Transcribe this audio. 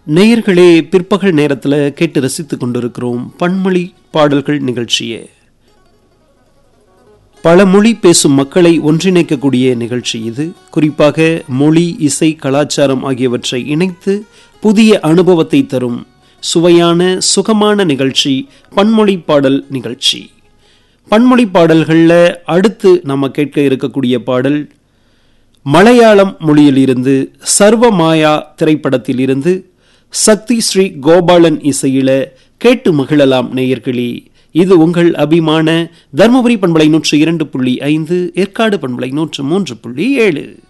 நேயர்களே பிற்பகல் நேரத்தில் கேட்டு ரசித்துக் கொண்டிருக்கிறோம் பன்மொழி பாடல்கள் நிகழ்ச்சியே பல மொழி பேசும் மக்களை ஒன்றிணைக்கக்கூடிய நிகழ்ச்சி இது குறிப்பாக மொழி இசை கலாச்சாரம் ஆகியவற்றை இணைத்து புதிய அனுபவத்தை தரும் சுவையான சுகமான நிகழ்ச்சி பன்மொழி பாடல் நிகழ்ச்சி பன்மொழி பாடல்களில் அடுத்து நம்ம கேட்க இருக்கக்கூடிய பாடல் மலையாளம் மொழியிலிருந்து சர்வமாயா திரைப்படத்தில் இருந்து சக்தி ஸ்ரீ கோபாலன் இசையில கேட்டு மகிழலாம் நேயர்களே இது உங்கள் அபிமான தர்மபுரி பண்பலை நூற்று இரண்டு புள்ளி ஐந்து ஏற்காடு பண்பலை நூற்று மூன்று புள்ளி ஏழு